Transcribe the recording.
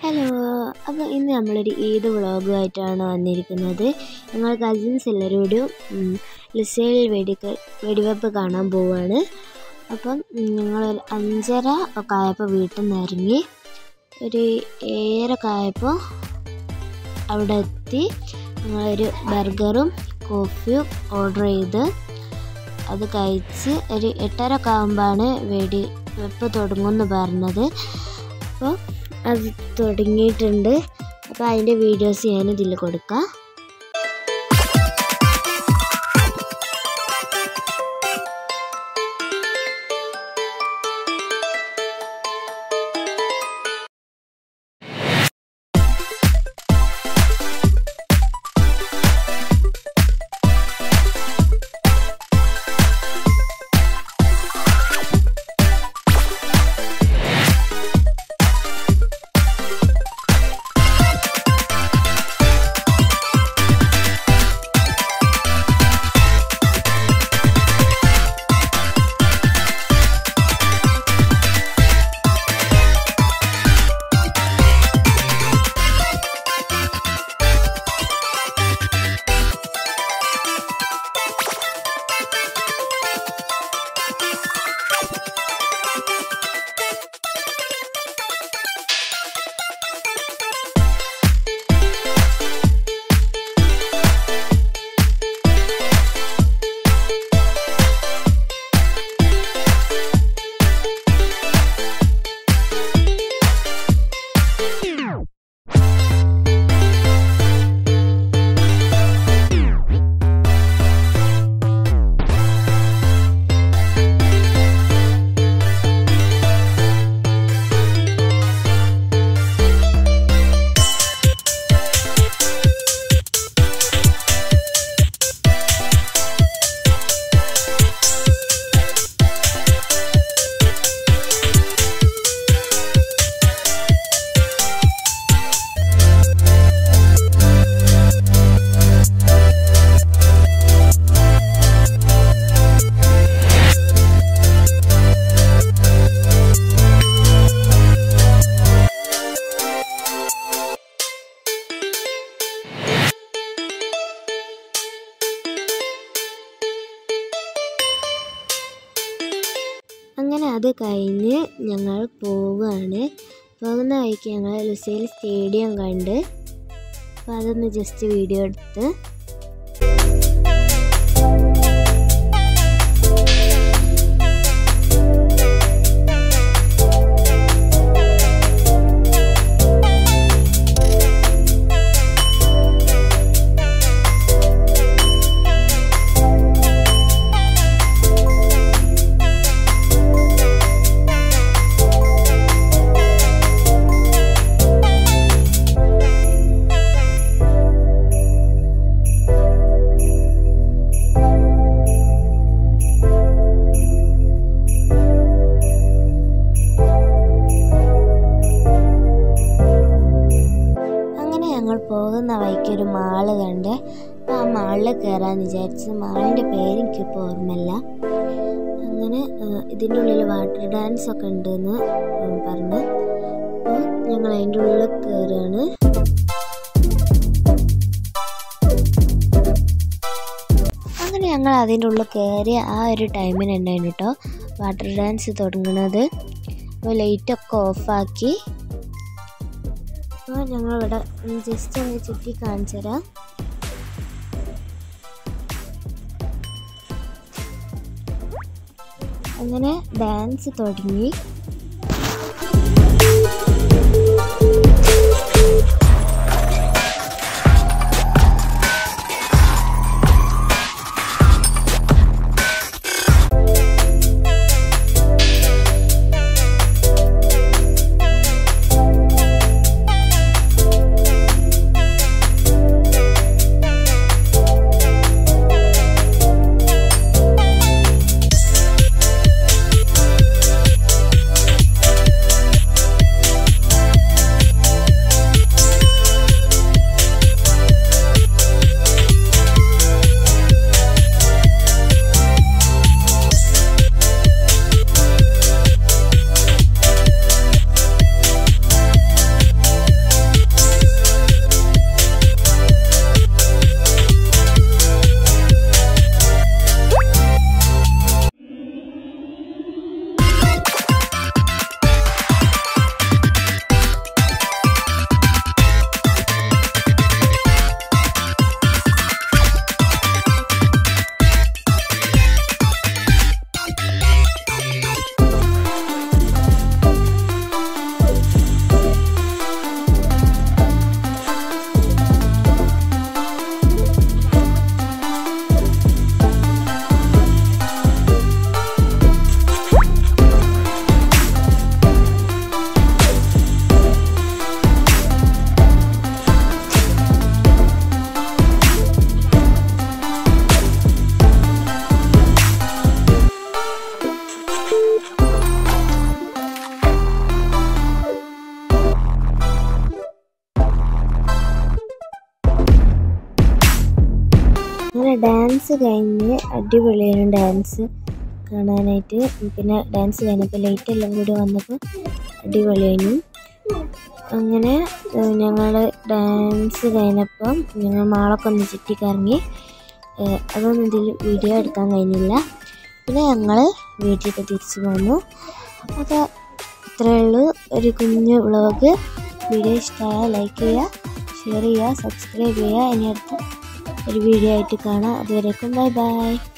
hello അപ്പോൾ ഇന്ന് നമ്മളൊരു ഈദ് വ്ളോഗുമായിട്ടാണ് വന്നിരിക്കുന്നത് ഞങ്ങൾ കസിൻസ് എല്ലാവരോടും ലിസയിൽ വെടിക്ക വെടിവെപ്പ് കാണാൻ പോവുകയാണ് അപ്പം ഞങ്ങൾ അഞ്ചര ഒക്കെ ആയപ്പോൾ വീട്ടിൽ നിന്ന് ഇറങ്ങി ഒരു ഏഴരക്കെ ആയപ്പോൾ അവിടെ എത്തി ഞങ്ങളൊരു ബർഗറും കോഫിയും ഓർഡർ ചെയ്ത് അത് കഴിച്ച് ഒരു എട്ടരക്കെ ആകുമ്പോഴാണ് വെടി വെപ്പ് തുടങ്ങുമെന്ന് പറഞ്ഞത് അപ്പോൾ അത് തുടങ്ങിയിട്ടുണ്ട് അപ്പോൾ അതിൻ്റെ വീഡിയോസ് ഞാൻ ഇതിൽ കൊടുക്കാം അങ്ങനെ അത് കഴിഞ്ഞ് ഞങ്ങൾ പോവുകയാണ് പോകുന്ന വഴിക്ക് ഞങ്ങൾ ലുസൈൽ സ്റ്റേഡിയം കണ്ട് അപ്പോൾ അതൊന്ന് ജസ്റ്റ് വീഡിയോ എടുത്ത് അങ്ങനെ ഞങ്ങൾ പോകുന്ന വഴിക്ക് ഒരു മാള് കണ്ട് അപ്പോൾ ആ മാളിൽ കയറാമെന്ന് വിചാരിച്ചു മാളിൻ്റെ പേര് എനിക്കിപ്പോൾ ഓർമ്മയില്ല അങ്ങനെ ആ, ഇതിൻ്റെ ഉള്ളിൽ വാട്ടർ ഡാൻസ് ഒക്കെ ഉണ്ടെന്ന് പറഞ്ഞ് അപ്പോൾ ഞങ്ങൾ അതിൻ്റെ ഉള്ളിൽ കയറുകയാണ് അങ്ങനെ ഞങ്ങൾ അതിൻ്റെ ഉള്ളിൽ കയറി ആ ഒരു ടൈമിന് ഉണ്ടായിരുന്നു കേട്ടോ വാട്ടർ ഡാൻസ് തുടങ്ങുന്നത് അപ്പോൾ ലൈറ്റൊക്കെ ഓഫാക്കി അപ്പോൾ ഞങ്ങളിവിടെ ജസ്റ്റ് ഒന്ന് ചുറ്റി കാണിച്ചു തരാം അങ്ങനെ ഡാൻസ് തുടങ്ങി ഡാൻസ് കഴിഞ്ഞ് അടിപൊളിയാണ് ഡാൻസ് കാണാനായിട്ട് പിന്നെ ഡാൻസ് കഴിഞ്ഞപ്പോൾ ലൈറ്റ് എല്ലാം കൂടി വന്നപ്പോൾ അടിപൊളിയായിരുന്നു അങ്ങനെ ഞങ്ങൾ ഡാൻസ് കഴിഞ്ഞപ്പം ഞങ്ങൾ മാളൊക്കെ ഒന്ന് ചുറ്റിക്കറങ്ങി ഏഹ് അതൊന്നും ഇതിൽ വീഡിയോ എടുക്കാൻ കഴിഞ്ഞില്ല പിന്നെ ഞങ്ങൾ വീട്ടിലേക്ക് തിരിച്ചു പോന്നു അപ്പോൾ ഇത്രയേ ഉള്ളൂ ഒരു കുഞ്ഞു വ്ളോഗ് വീഡിയോ ഇഷ്ടമായ ലൈക്ക് ചെയ്യുക ഷെയർ ചെയ്യുക സബ്സ്ക്രൈബ് ചെയ്യുക ഇനി അടുത്ത ഒരു വീഡിയോ ആയിട്ട് കാണാം അതുവരേക്കും ബൈ ബൈ